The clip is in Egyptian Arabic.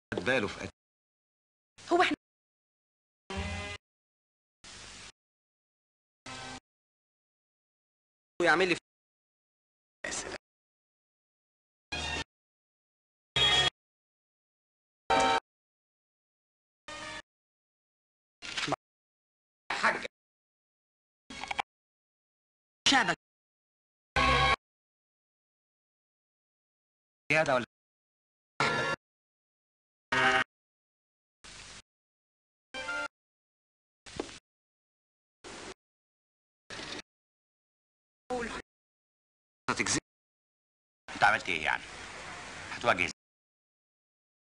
خد باله في أكل هو احنا ويعمل لي حاجة شعبك زيادة ولا تكذب انت عملت ايه يعني؟ هتواجه